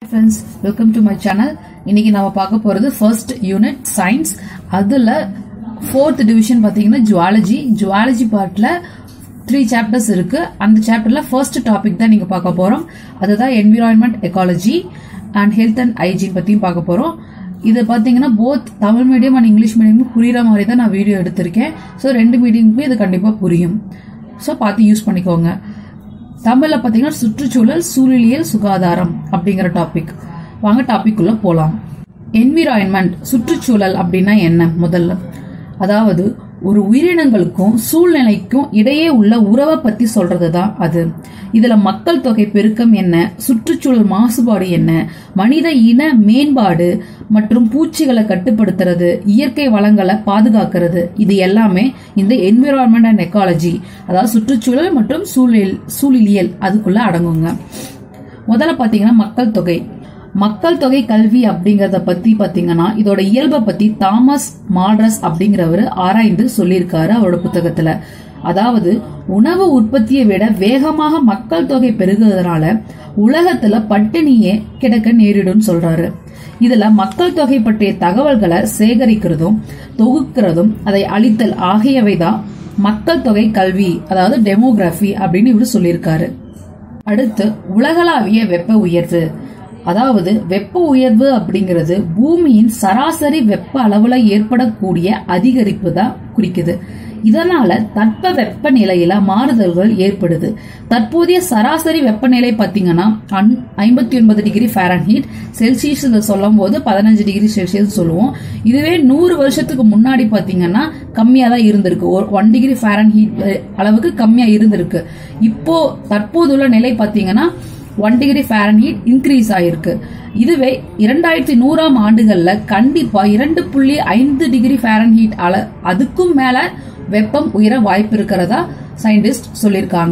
friends welcome to my channel இன்னைக்கு நம்ம பார்க்க போறது ஃபர்ஸ்ட் யூனிட் சயின்ஸ் அதுல ஃபோர்த் டிவிஷன் பாத்தீங்கன்னா ஜுவாலஜி ஜுவாலஜி பார்ட்ல த்ரீ சாப்டர்ஸ் இருக்கு அந்த சாப்டர்ல ஃபர்ஸ்ட் டாபிக் தான் நீங்க பார்க்க போறோம் அதுதான் environment ecology and health and hygiene பத்தியும் பார்க்க போறோம் இது பாத்தீங்கன்னா both Tamil medium and English medium புரியுற மாதிரி தான் நான் வீடியோ எடுத்திருக்கேன் ஸோ ரெண்டு மீடியமுக்குமே இது கண்டிப்பா புரியும் ஸோ பார்த்து யூஸ் பண்ணிக்கோங்க தமிழ்ல பாத்தீங்கன்னா சுற்றுச்சூழல் சூழலியல் சுகாதாரம் அப்படிங்கிற டாபிக் வாங்க டாபிக் உள்ள போலாம் என்விரான்மெண்ட் சுற்றுச்சூழல் அப்படின்னா என்ன முதல்ல அதாவது ஒரு உயிரினங்களுக்கும் சூழ்நிலைக்கும் இடையே உள்ள உறவை பத்தி சொல்றதுதான் அது இதுல மக்கள் தொகை பெருக்கம் என்ன சுற்றுச்சூழல் மாசுபாடு என்ன மனித இன மேம்பாடு மற்றும் பூச்சிகளை கட்டுப்படுத்துறது இயற்கை வளங்களை பாதுகாக்கிறது இது எல்லாமே இந்த என்விரான்மெண்ட் அண்ட் எக்காலஜி அதாவது சுற்றுச்சூழல் மற்றும் சூழல் சூழலியல் அதுக்குள்ள அடங்குங்க முதல்ல பாத்தீங்கன்னா மக்கள் தொகை மக்கள் தொகை கல்வி அப்படிங்கறத பத்தி பாத்தீங்கன்னா இதோட இயல்பை பத்தி தாமஸ் மால்ரஸ் அப்படிங்கிறவர் ஆராய்ந்து சொல்லியிருக்காரு அவரோட புத்தகத்துல அதாவது உணவு உற்பத்தியை விட வேகமாக மக்கள் தொகை பெருகுவதனால உலகத்துல பட்டினியே கிடக்க நேரிடும் சொல்றாரு இதுல மக்கள் தொகை பற்றிய தகவல்களை சேகரிக்கிறதும் தொகுக்கிறதும் அதை அளித்தல் ஆகியவைதான் மக்கள் தொகை கல்வி அதாவது டெமோகிராஃபி அப்படின்னு இவரு சொல்லியிருக்காரு அடுத்து உலகளாவிய வெப்ப உயர்வு அதாவது வெப்ப உயர்வு அப்படிங்கிறது பூமியின் சராசரி வெப்ப அளவுல ஏற்படக்கூடிய அதிகரிப்பு தான் குறிக்குது இதனால தட்ப வெப்பநிலையில மாறுதல்கள் ஏற்படுது தற்போதைய சராசரி வெப்பநிலை பாத்தீங்கன்னா ஐம்பத்தி ஒன்பது டிகிரி ஃபாரன்ஹீட் செல்சியஸ் சொல்லும் போது பதினஞ்சு டிகிரி செல்சியஸ் சொல்லுவோம் இதுவே நூறு வருஷத்துக்கு முன்னாடி பாத்தீங்கன்னா கம்மியா தான் இருந்திருக்கு ஒன் டிகிரி ஃபாரன்ஹீட் அளவுக்கு கம்மியா இருந்திருக்கு இப்போ தற்போதுள்ள நிலை பாத்தீங்கன்னா ஒன் டிகிரி ஃபாரன்ஹீட் இன்க்ரீஸ் ஆயிருக்கு இதுவே இரண்டாயிரத்தி நூறாம் ஆண்டுகள்ல கண்டிப்பா இரண்டு புள்ளி ஐந்து டிகிரி ஃபாரன்ஹீட் அள அதுக்கும் மேல வெப்பம் உயர வாய்ப்பு இருக்கிறதா சயின்டிஸ்ட் சொல்லியிருக்காங்க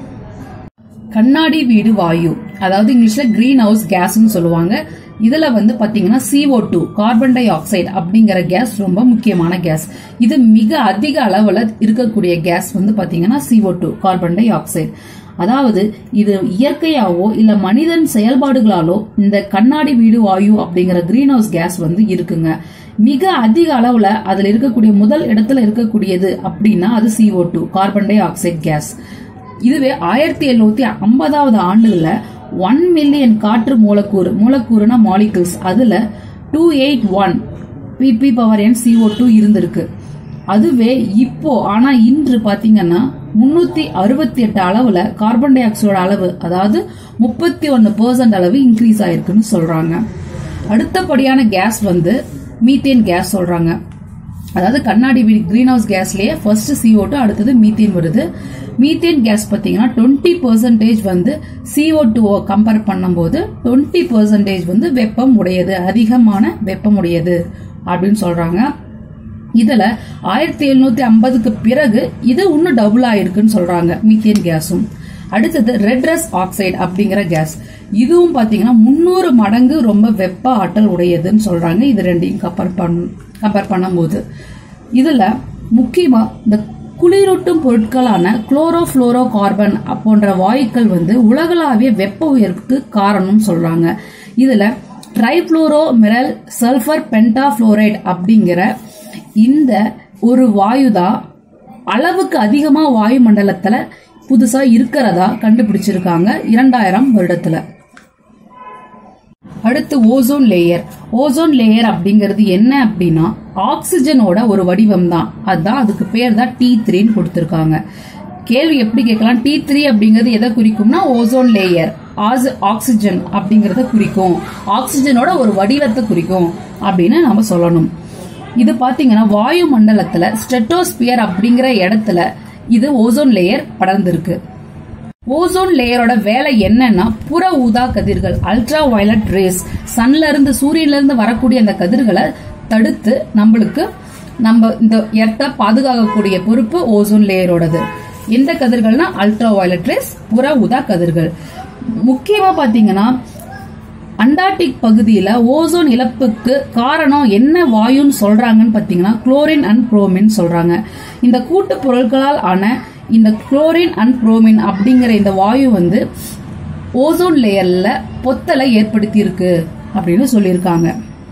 கண்ணாடி வீடு வாயு அதாவது இங்கிலீஷ்ல கிரீன் ஹவுஸ் கேஸ்னு சொல்லுவாங்க இதுல வந்து பாத்தீங்கன்னா CO two carbon dioxide அப்படிங்கிற கேஸ் ரொம்ப முக்கியமான கேஸ் இது மிக அதிக அளவுல இருக்கக்கூடிய கேஸ் வந்து பாத்தீங்கன்னா CO two carbon dioxide அதாவது இது இயற்கையாவோ இல்ல மனிதன் செயல்பாடுகளாலோ இந்த கண்ணாடி வீடு வாயு அப்படிங்கிற கிரீன் ஹவுஸ் கேஸ் வந்து இருக்குங்க மிக அதிக அளவுல அதுல இருக்கக்கூடிய முதல் இடத்துல இருக்கக்கூடியது அப்படின்னா அது CO two carbon dioxide gas இதுவே ஆயிரத்தி எழுநூத்தி ஐம்பதாவது ஆண்டுல ஒன் மில்லியன் காற்று மூலக்கூறு மூலக்கூறுனா மாலிகுல்ஸ் அதுல two eight one PP power N CO two இருந்திருக்கு அதுவே இப்போ ஆனா இன்று பாத்தீங்கன்னா முன்னூத்தி அறுபத்தி எட்டு அளவுல கார்பன் டை ஆக்சைடு அளவு அதாவது முப்பத்தி ஒன்னு பெர்சன்ட் அளவு இன்க்ரீஸ் ஆயிருக்குன்னு சொல்றாங்க அடுத்தபடியான கேஸ் வந்து மீத்தேன் கேஸ் சொல்றாங்க அதாவது கண்ணாடி கிரீன் ஹவுஸ் கேஸ்லயே ஃபர்ஸ்ட் சிஓ டூ அடுத்தது மீத்தேன் வருது மீத்தேன் கேஸ் பாத்தீங்கன்னா டுவெண்ட்டி பெர்சன்டேஜ் வந்து சிஓ டூ கம்பேர் பண்ணும்போது டுவெண்ட்டி பெர்சன்டேஜ் வந்து வெப்பம் உடையது அதிகமான வெப்பம் உடையது அப்படின்னு சொல்றாங்க இதுல ஆயிரத்தி எழுநூத்தி ஐம்பதுக்கு பிறகு இது இன்னும் டபுள் ஆயிருக்குன்னு சொல்றாங்க மீத்தேன் கேஸும் அடுத்தது ரெட்ரஸ் ஆக்சைடு அப்படிங்கிற கேஸ் இதுவும் பாத்தீங்கன்னா முன்னூறு மடங்கு ரொம்ப வெப்ப ஆற்றல் உடையதுன்னு சொல்றாங்க இது ரெண்டையும் கம்பேர் பண்ண கம்பேர் பண்ணும்போது இதுல முக்கியமா இந்த குளிரூட்டும் பொருட்களான குளோரோஃபுளோரோ கார்பன் போன்ற வாயுக்கள் வந்து உலகளாவிய வெப்ப உயர்வுக்கு காரணம் சொல்றாங்க இதுல ட்ரைஃபுளோரோ மிரல் சல்பர் பென்டாஃபுளோரைட் அப்படிங்கிற இந்த ஒரு வாயு தான் அளவுக்கு அதிகமா வாயு மண்டலத்துல புதுசா இருக்கிறதா கண்டுபிடிச்சிருக்காங்க இரண்டாயிரம் வருடத்துல அடுத்து ஓசோன் லேயர் ஓசோன் லேயர் அப்படிங்கிறது என்ன அப்படின்னா ஆக்சிஜனோட ஒரு வடிவம் தான் அதுதான் அதுக்கு பேர் தான் டி த்ரீன்னு கொடுத்திருக்காங்க கேள்வி எப்படி கேட்கலாம் டி த்ரீ அப்படிங்கிறது எதை குறிக்கும்னா ஓசோன் லேயர் ஆக்சிஜன் அப்படிங்கறத குறிக்கும் ஆக்சிஜனோட ஒரு வடிவத்தை குறிக்கும் அப்படின்னு நம்ம சொல்லணும் இது பாத்தீங்கன்னா வாயு மண்டலத்துல ஸ்டெட்டோஸ்பியர் அப்படிங்கிற இடத்துல இது ஓசோன் லேயர் படர்ந்திருக்கு ஓசோன் லேயரோட வேலை என்னன்னா புற ஊதா கதிர்கள் அல்ட்ரா வயலட் ரேஸ் சன்ல இருந்து சூரியன்ல இருந்து வரக்கூடிய அந்த கதிர்களை தடுத்து நம்மளுக்கு நம்ம இந்த எர்த்த பாதுகாக்கக்கூடிய பொறுப்பு ஓசோன் லேயரோடது எந்த கதிர்கள்னா அல்ட்ரா வயலட் ரேஸ் புற ஊதா கதிர்கள் முக்கியமா பாத்தீங்கன்னா அண்டார்டிக் பகுதியில ஓசோன் இழப்புக்கு காரணம் என்ன வாயுன்னு சொல்றாங்கன்னு பாத்தீங்கன்னா குளோரின் அண்ட் புரோமின் சொல்றாங்க இந்த கூட்டு பொருட்களால் ஆன இந்த குளோரின் அண்ட் புரோமின் அப்படிங்கிற இந்த வாயு வந்து ஓசோன் லேயர்ல பொத்தலை ஏற்படுத்தி இருக்கு அப்படின்னு சொல்லியிருக்காங்க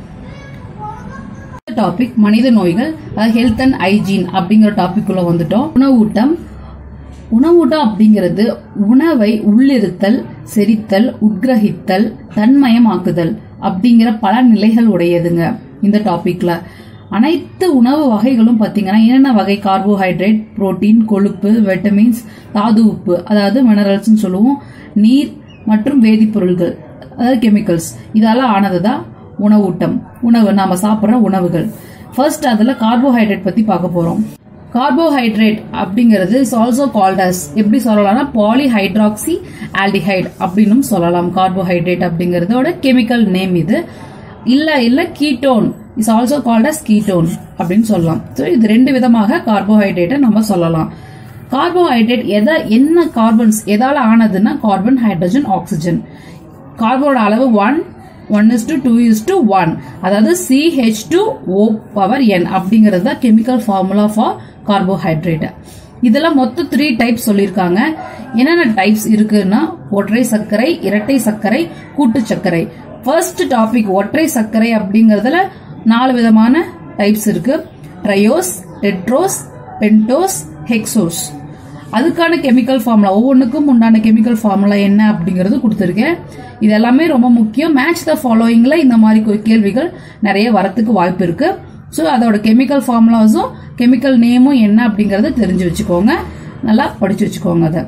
டாபிக் மனித நோய்கள் ஹெல்த் அண்ட் ஹைஜீன் அப்படிங்கிற டாபிக் உள்ள வந்துட்டோம் உணவூட்டம் உணவூட்டம் அப்படிங்கிறது உணவை உள்ளிருத்தல் செரித்தல் உட்கிரகித்தல் தன்மயமாக்குதல் அப்படிங்கிற பல நிலைகள் உடையதுங்க இந்த டாபிக்ல அனைத்து உணவு வகைகளும் பார்த்தீங்கன்னா என்னென்ன வகை கார்போஹைட்ரேட் புரோட்டீன் கொழுப்பு விட்டமின்ஸ் தாது உப்பு அதாவது மினரல்ஸ்னு சொல்லுவோம் நீர் மற்றும் வேதிப்பொருள்கள் அதாவது கெமிக்கல்ஸ் இதெல்லாம் ஆனதுதான் உணவூட்டம் உணவு நாம சாப்பிட்ற உணவுகள் ஃபர்ஸ்ட் அதுல கார்போஹைட்ரேட் பத்தி பார்க்க போறோம் கார்போஹைட்ரேட் அப்படிங்கிறது இஸ் ஆல்சோ கால்ட் அஸ் எப்படி சொல்லலாம்னா பாலிஹைட்ராக்சி ஆல்டிஹைட் அப்படின்னு சொல்லலாம் கார்போஹைட்ரேட் அப்படிங்கறதோட கெமிக்கல் நேம் இது இல்ல இல்ல ketone is also called as ketone அப்படின்னு சொல்லலாம் ஸோ இது ரெண்டு விதமாக கார்போஹைட்ரேட்டை நம்ம சொல்லலாம் கார்போஹைட்ரேட் எதை என்ன கார்பன்ஸ் எதால ஆனதுன்னா கார்பன் ஹைட்ரஜன் ஆக்சிஜன் கார்பனோட அளவு one one is to two is to one அதாவது C H two O power N அப்படிங்கிறது தான் கெமிக்கல் ஃபார்முலா ஃபார் கார்போஹைட்ரேட் இதெல்லாம் மொத்தம் த்ரீ டைப்ஸ் சொல்லியிருக்காங்க என்னென்ன டைப்ஸ் இருக்குன்னா ஒற்றை சர்க்கரை இரட்டை சர்க்கரை கூட்டு சர்க்கரை ஃபர்ஸ்ட் டாபிக் ஒற்றை சர்க்கரை அப்படிங்கறதுல நாலு விதமான டைப்ஸ் இருக்கு ட்ரையோஸ் டெட்ரோஸ் பென்டோஸ் ஹெக்ஸோஸ் அதுக்கான கெமிக்கல் ஃபார்முலா ஒவ்வொன்றுக்கும் உண்டான கெமிக்கல் ஃபார்முலா என்ன அப்படிங்கறது கொடுத்துருக்கேன் இது எல்லாமே ரொம்ப முக்கியம் மேட்ச் த ஃபாலோயிங்ல இந்த மாதிரி கொ- கேள்விகள் நிறைய வரத்துக்கு வாய்ப்பு இருக்கு ஸோ அதோட கெமிக்கல் ஃபார்முலாஸும் கெமிக்கல் நேமும் என்ன அப்படிங்கறத தெரிஞ்சு வச்சுக்கோங்க நல்லா படிச்சு வச்சுக்கோங்க அதை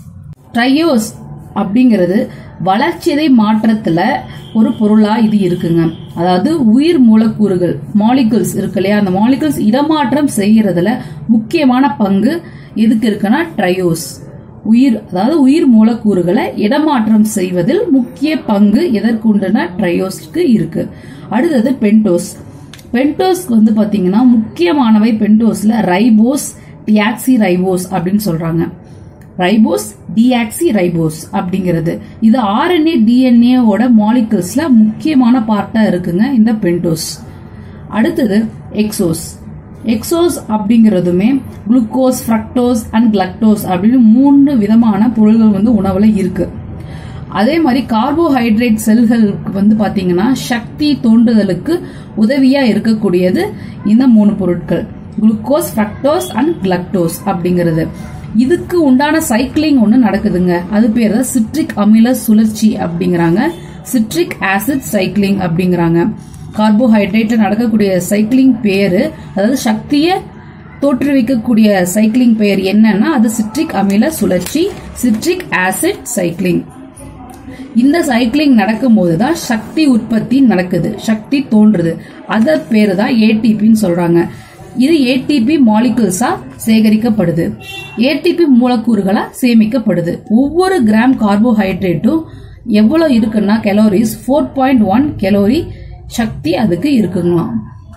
ட்ரையோஸ் அப்படிங்கிறது வளர்ச்சிதை மாற்றத்துல ஒரு பொருளா இது இருக்குங்க அதாவது உயிர் மூலக்கூறுகள் மாலிகுல்ஸ் இருக்கு இல்லையா அந்த மாலிகுல்ஸ் இடமாற்றம் செய்யறதுல முக்கியமான பங்கு எதுக்கு இருக்குன்னா ட்ரையோஸ் உயிர் அதாவது உயிர் மூலக்கூறுகளை இடமாற்றம் செய்வதில் முக்கிய பங்கு எதற்கு உண்டுனா ட்ரையோஸ்க்கு இருக்கு அடுத்தது பென்டோஸ் பென்டோஸ் வந்து பாத்தீங்கன்னா முக்கியமானவை பென்டோஸ்ல ரைபோஸ் டியாக்சி ரைபோஸ் அப்படின்னு சொல்றாங்க ரைபோஸ் டிஆக்சி ரைபோஸ் அப்படிங்கிறது இது ஆர்என்ஏ டிஎன்ஏவோட மாலிகுல்ஸ்ல முக்கியமான பார்ட்டா இருக்குங்க இந்த பென்டோஸ் அடுத்தது எக்ஸோஸ் எக்ஸோஸ் அப்படிங்கிறதுமே குளுக்கோஸ் ஃப்ரக்டோஸ் அண்ட் கிளக்டோஸ் அப்படின்னு மூணு விதமான பொருள்கள் வந்து உணவுல இருக்கு அதே மாதிரி கார்போஹைட்ரேட் செல்களுக்கு வந்து பாத்தீங்கன்னா சக்தி தோன்றுதலுக்கு உதவியா இருக்கக்கூடியது இந்த மூணு பொருட்கள் குளுக்கோஸ் ஃப்ரக்டோஸ் அண்ட் கிளக்டோஸ் அப்படிங்கிறது இதுக்கு உண்டான சைக்கிளிங் ஒன்று நடக்குதுங்க அது பேர் தான் சிட்ரிக் அமில சுழற்சி அப்படிங்கிறாங்க சிட்ரிக் ஆசிட் சைக்கிளிங் அப்படிங்கிறாங்க கார்போஹைட்ரேட்ல நடக்கக்கூடிய சைக்கிளிங் பேரு அதாவது சக்தியை தோற்றுவிக்கக்கூடிய சைக்கிளிங் பெயர் என்னன்னா அது சிட்ரிக் அமில சுழற்சி சிட்ரிக் ஆசிட் சைக்கிளிங் இந்த சைக்கிளிங் நடக்கும்போது தான் சக்தி உற்பத்தி நடக்குது சக்தி தோன்றுது அத பேரு தான் ஏடிபின்னு சொல்றாங்க இது ஏடிபி மாலிகுல்ஸா சேகரிக்கப்படுது ஏடிபி மூலக்கூறுகளா சேமிக்கப்படுது ஒவ்வொரு கிராம் கார்போஹைட்ரேட்டும் எவ்வளவு இருக்குன்னா calories four point one calorie சக்தி அதுக்கு இருக்குங்களாம்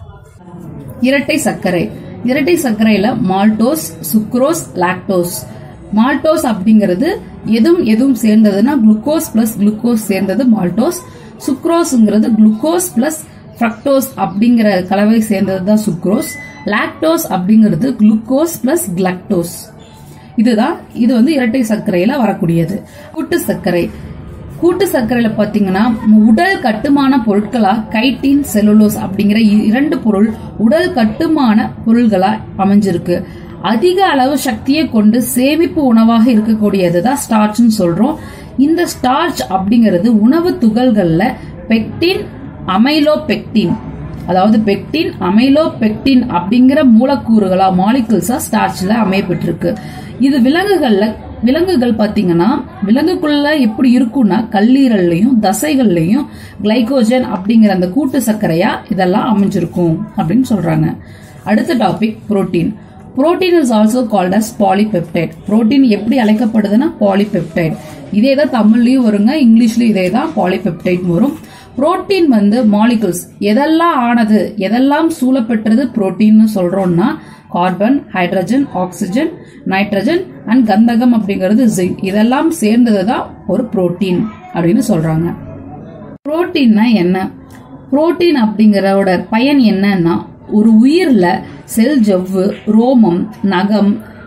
இரட்டை சர்க்கரை இரட்டை சர்க்கரையில மால்டோஸ் சுக்ரோஸ் லாக்டோஸ் மால்டோஸ் அப்படிங்கிறது எதுவும் எதுவும் சேர்ந்ததுன்னா குளுக்கோஸ் பிளஸ் குளுக்கோஸ் சேர்ந்தது மால்டோஸ் சுக்ரோஸ்ங்கிறது குளுக்கோஸ் பிளஸ் ஃப்ரக்டோஸ் அப்படிங்கிற கலவை சேர்ந்தது தான் சுக்ரோஸ் லாக்டோஸ் அப்படிங்கிறது குளுக்கோஸ் பிளஸ் கிளக்டோஸ் இதுதான் இது வந்து இரட்டை சர்க்கரையில வரக்கூடியது கூட்டு சர்க்கரை கூட்டு சர்க்கரையில பாத்தீங்கன்னா உடல் கட்டுமான பொருட்களா கைட்டின் செல்லுலோஸ் அப்படிங்கிற இ- இரண்டு பொருள் உடல் கட்டுமான பொருள்களா அமைஞ்சிருக்கு அதிக அளவு சக்தியை கொண்டு சேமிப்பு உணவாக இருக்கக்கூடியது தான் ஸ்டார்ச்னு சொல்றோம் இந்த ஸ்டார்ச் அப்படிங்கிறது உணவு துகள்கள்ல பெக்டின் அமைலோபெக்டின் அதாவது பெக்டின் அமைலோபெக்டின் அப்படிங்கிற மூலக்கூறுகளா மாலிகுல்ஸா ஸ்டார்ச்ல அமையப்பட்டிருக்கு இது விலங்குகள்ல விலங்குகள் பாத்தீங்கன்னா விலங்குக்குள்ள எப்படி இருக்கும்னா கல்லீரல்லையும் தசைகள்லையும் கிளைகோஜன் அப்படிங்கிற அந்த கூட்டு சர்க்கரையா இதெல்லாம் அமைஞ்சிருக்கும் அப்படின்னு சொல்றாங்க அடுத்த topic protein protein is also called as polypeptide protein எப்படி அழைக்கப்படுதுன்னா பாலிபெப்டைட் இதே தான் தமிழ்லயும் வருங்க இங்கிலீஷ்லயும் இதே தான் பாலிபெப்டைட் வரும் புரோட்டீன் வந்து மாலிகுல்ஸ் எதெல்லாம் ஆனது எதெல்லாம் சூழப்பெற்றது புரோட்டீன்னு சொல்றோம்னா carbon hydrogen oxygen nitrogen and கந்தகம் அப்படிங்கிறது ஜிங்க் இதெல்லாம் சேர்ந்தது தான் ஒரு புரோட்டீன் அப்படின்னு சொல்றாங்க புரோட்டீன்னா என்ன புரோட்டீன் அப்படிங்கறதோட பயன் என்னன்னா ஒரு உயிர்ல செல் ஜவ்வு ரோமம் நகம்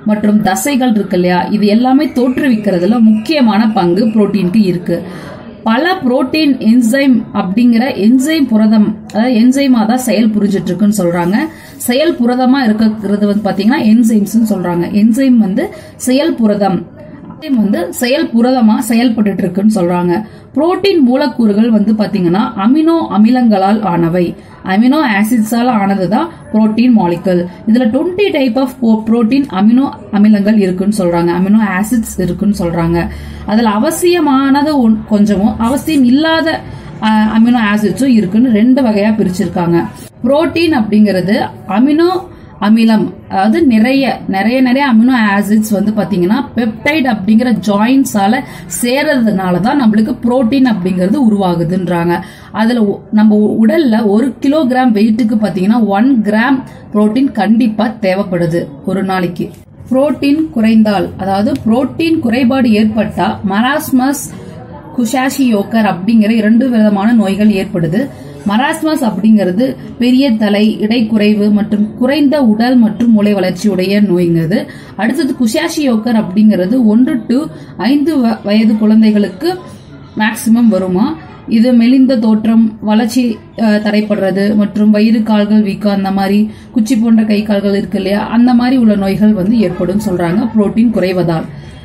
மற்றும் தசைகள் இருக்கு இல்லையா இது எல்லாமே தோற்றுவிக்கிறதுல முக்கியமான பங்கு புரோட்டீனுக்கு இருக்கு பல புரோட்டீன் என்சைம் அப்படிங்கிற என்சைம் புரதம் அதாவது என்சைமா தான் செயல் புரிஞ்சிட்டு இருக்குன்னு சொல்றாங்க செயல் புரதமா இருக்கிறது வந்து பாத்தீங்கன்னா என்சைம்ஸ் சொல்றாங்க என்சைம் வந்து செயல் புரதம் enzyme வந்து செயல் புரதமா செயல்பட்டு இருக்குன்னு சொல்றாங்க புரோட்டீன் மூலக்கூறுகள் வந்து பாத்தீங்கன்னா அமினோ அமிலங்களால் ஆனவை அமினோ ஆசிட்ஸால ஆனதுதான் புரோட்டீன் மாலிகல் இதுல 20 டைப் ஆஃப் புரோட்டீன் அமினோ அமிலங்கள் இருக்குன்னு சொல்றாங்க அமினோ ஆசிட்ஸ் இருக்குன்னு சொல்றாங்க அதுல அவசியமானது ஒன்- கொஞ்சமும் அவசியம் இல்லாத அமினோ ஆசிட்ஸும் இருக்குன்னு ரெண்டு வகையா பிரிச்சிருக்காங்க புரோட்டீன் அப்படிங்கிறது அமினோ அமிலம் அதாவது நிறைய நிறைய நிறைய அமினோ ஆசிட்ஸ் வந்து பாத்தீங்கன்னா பெப்டைட் அப்படிங்கிற ஜாயின்ஸால சேரதுனால தான் நம்மளுக்கு புரோட்டீன் அப்படிங்கிறது உருவாகுதுன்றாங்க அதுல ஒ- நம்ம உடல்ல ஒரு கிலோகிராம் வெயிட்டுக்கு பாத்தீங்கன்னா ஒன் கிராம் புரோட்டீன் கண்டிப்பா தேவைப்படுது ஒரு நாளைக்கு புரோட்டீன் குறைந்தால் அதாவது புரோட்டீன் குறைபாடு ஏற்பட்டா மராஸ்மஸ் குஷாஷியோக்கர் அப்படிங்கிற இரண்டு விதமான நோய்கள் ஏற்படுது மராஸ்மஸ் அப்படிங்கிறது பெரிய தலை இடைக்குறைவு மற்றும் குறைந்த உடல் மற்றும் மூளை வளர்ச்சியுடைய நோய்ங்கிறது அடுத்தது குஷாஷியோக்கர் அப்படிங்கிறது ஒன்று டு ஐந்து வ- வயது குழந்தைகளுக்கு மேக்சிமம் வருமா இது மெலிந்த தோற்றம் வளர்ச்சி அஹ், தடைப்படுறது மற்றும் வயிறு கால்கள் வீக்கம் அந்த மாதிரி குச்சி போன்ற கை கால்கள் இருக்கு இல்லையா அந்த மாதிரி உள்ள நோய்கள் வந்து ஏற்படும் சொல்றாங்க புரோட்டீன் குறைவதால்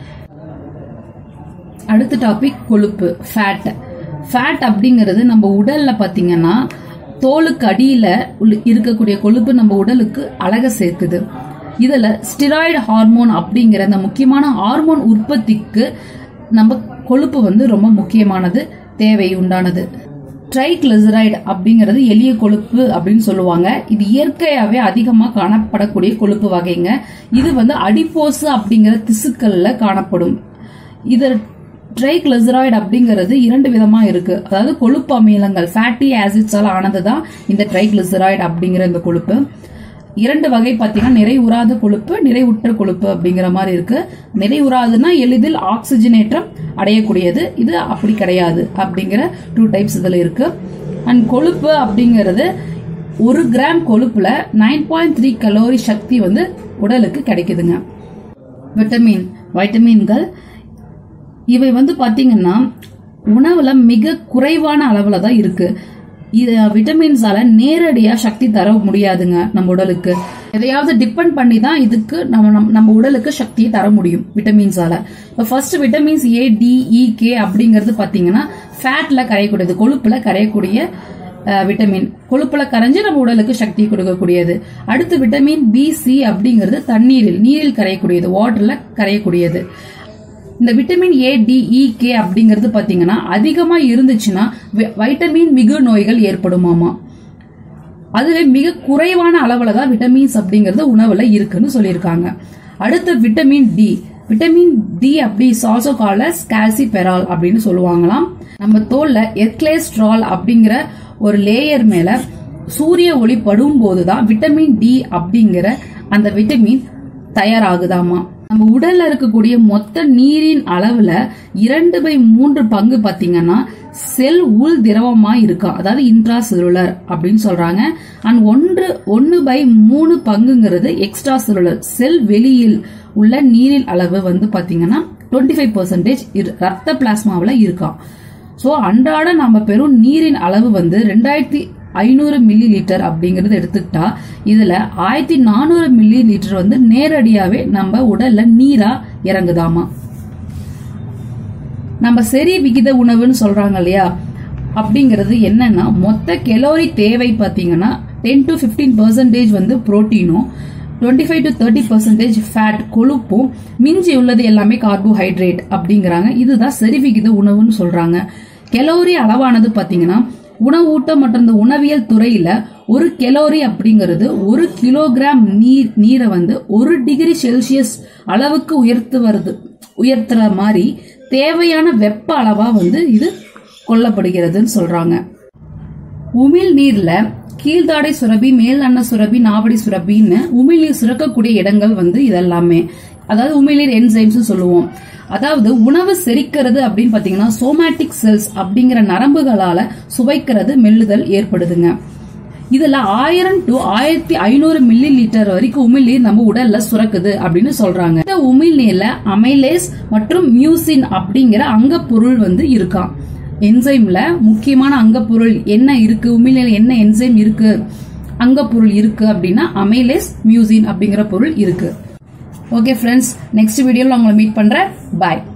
அடுத்த டாபிக் கொழுப்பு ஃபேட் ஃபேட் அப்படிங்கிறது நம்ம உடல்ல பாத்தீங்கன்னா தோலுக்கு அடியில உள்ள- இருக்கக்கூடிய கொழுப்பு நம்ம உடலுக்கு அழக சேர்க்குது இதுல ஸ்டிராய்டு ஹார்மோன் அப்படிங்கிற அந்த முக்கியமான ஹார்மோன் உற்பத்திக்கு நம்ம கொழுப்பு வந்து ரொம்ப முக்கியமானது தேவை உண்டானது ட்ரைக்ளிசரைடு அப்படிங்கிறது எளிய கொழுப்பு அப்படின்னு சொல்லுவாங்க இது இயற்கையாவே அதிகமா காணப்படக்கூடிய கொழுப்பு வகைங்க இது வந்து அடிப்போசு அப்படிங்கிற திசுக்கள்ல காணப்படும் இது ட்ரைக்ளிசராய்டு அப்படிங்கிறது இரண்டு விதமா இருக்கு அதாவது கொழுப்பு அமிலங்கள் ஃபேட்டி ஆசிட்ஸால ஆனதுதான் இந்த ட்ரைக்ளிசராய்டு அப்படிங்கிற இந்த கொழுப்பு இரண்டு வகை பார்த்தீங்கன்னா நிறைவுறாத கொழுப்பு நிறைவுற்ற கொழுப்பு அப்படிங்கிற மாதிரி இருக்கு நிறைவுறாதுன்னா எளிதில் ஆக்சிஜனேற்றம் அடையக்கூடியது இது அப்படி கிடையாது அப்படிங்கிற டூ டைப்ஸ் இதுல இருக்கு அண்ட் கொழுப்பு அப்படிங்கிறது ஒரு கிராம் கொழுப்புல நைன் பாயிண்ட் த்ரீ கலோரி சக்தி வந்து உடலுக்கு கிடைக்குதுங்க விட்டமின் வைட்டமின்கள் இவை வந்து பாத்தீங்கன்னா உணவுல மிக குறைவான அளவுல தான் இருக்கு இது விட்டமின்ஸால நேரடியா சக்தி தர முடியாதுங்க நம்ம உடலுக்கு எதையாவது டிபெண்ட் பண்ணி தான் இதுக்கு நம்ம நம்ம- நம்ம உடலுக்கு சக்தியை தர முடியும் விட்டமின்ஸால இப்போ first vitamins A D E K அப்படிங்கிறது பாத்தீங்கன்னா ஃபேட்ல கரையக்கூடியது கொழுப்புல கரையக்கூடிய அஹ், விட்டமின் கொழுப்புல கரைஞ்சு நம்ம உடலுக்கு சக்தி கொடுக்கக்கூடியது அடுத்து விட்டமின் பி சி அப்படிங்கிறது தண்ணீரில் நீரில் கரையக்கூடியது வாட்டர்ல கரையக்கூடியது இந்த vitamin A D E K அப்படிங்கிறது பாத்தீங்கன்னா அதிகமா இருந்துச்சுன்னா வி- வைட்டமின் மிகு நோய்கள் ஏற்படுமாமா அதுவே மிக குறைவான அளவுல தான் விட்டமின்ஸ் அப்படிங்கிறது உணவுல இருக்குன்னு சொல்லியிருக்காங்க அடுத்து விட்டமின் டி விட்டமின் டி அப்படி ஆல்சோ காலஸ் கால்சிபெரால் அப்படின்னு சொல்லுவாங்களாம் நம்ம தோல்ல எர்க்லேஸ்ட்ரால் அப்படிங்கிற ஒரு லேயர் மேல சூரிய ஒளி படும் போதுதான் விட்டமின் டி அப்படிங்கிற அந்த விட்டமின் தயாராகுதாமா நம்ம உடல்ல இருக்கக்கூடிய மொத்த நீரின் அளவுல இரண்டு பை மூன்று பங்கு பாத்தீங்கன்னா செல் உள் திரவமா இருக்கும் அதாவது இன்ட்ரா செல்லுலர் அப்படின்னு சொல்றாங்க அண்ட் ஒன்று ஒன்னு பை மூணு பங்குங்கிறது எக்ஸ்ட்ரா செல்லுலர் செல் வெளியில் உள்ள நீரின் அளவு வந்து பாத்தீங்கன்னா டுவெண்ட்டி ஃபைவ் பர்சன்டேஜ் ரத்த பிளாஸ்மாவில் இருக்காம் ஸோ அன்றாட நாம பெறும் நீரின் அளவு வந்து ரெண்டாயிரத்தி ஐநூறு மில்லி லிட்டர் அப்படிங்கறது எடுத்துக்கிட்டா இதுல ஆயிரத்தி நானூறு மில்லி லிட்டர் வந்து நேரடியாவே நம்ம உடல்ல நீரா இறங்குதாமா நம்ம சரி விகித உணவுன்னு சொல்றாங்க இல்லையா அப்படிங்கிறது என்னன்னா மொத்த கெலோரி தேவை பாத்தீங்கன்னா டென் டு 15% பர்சன்டேஜ் வந்து புரோட்டீனும் twenty five to thirty percentage fat கொழுப்பும் மிஞ்சி உள்ளது எல்லாமே கார்போஹைட்ரேட் அப்படிங்கிறாங்க இதுதான் சரி விகித உணவுன்னு சொல்றாங்க கெலோரி அளவானது பாத்தீங்கன்னா உணவூட்டம் மற்றும் இந்த உணவியல் துறையில ஒரு கெலோரி அப்படிங்கிறது ஒரு கிலோகிராம் நீர் நீரை வந்து ஒரு டிகிரி செல்சியஸ் அளவுக்கு உயர்த்து வருது உயர்த்துற மாதிரி தேவையான வெப்ப அளவா வந்து இது கொல்லப்படுகிறதுன்னு சொல்றாங்க உமிழ் நீர்ல கீழ்தாடை சுரபி மேல் அன்ன சுரபி நாவடி சுரபின்னு உமிழ்நீர் சுரக்கக்கூடிய இடங்கள் வந்து இதெல்லாமே அதாவது உமிழ்நீர் என்சைம்ஸ் சொல்லுவோம் அதாவது உணவு செரிக்கிறது அப்படின்னு பாத்தீங்கன்னா சோமேட்டிக் செல்ஸ் அப்படிங்கிற நரம்புகளால சுவைக்கிறது மெல்லுதல் ஏற்படுதுங்க இதுல ஆயிரம் டு ஆயிரத்தி ஐநூறு மில்லி லிட்டர் வரைக்கும் உமிழ்நீர் நம்ம உடல்ல சுரக்குது அப்படின்னு சொல்றாங்க இந்த உமிழ்நீர்ல அமைலேஸ் மற்றும் மியூசின் அப்படிங்கிற அங்க பொருள் வந்து இருக்காம் என்சைம்ல முக்கியமான அங்க பொருள் என்ன இருக்கு உமிழ்நீர்ல என்ன என்சைம் இருக்கு அங்க பொருள் இருக்கு அப்படின்னா அமைலேஸ் மியூசின் அப்படிங்கிற பொருள் இருக்கு ஓகே ஃப்ரெண்ட்ஸ் நெக்ஸ்ட் வீடியோல உங்களை மீட் பண்றேன் பாய்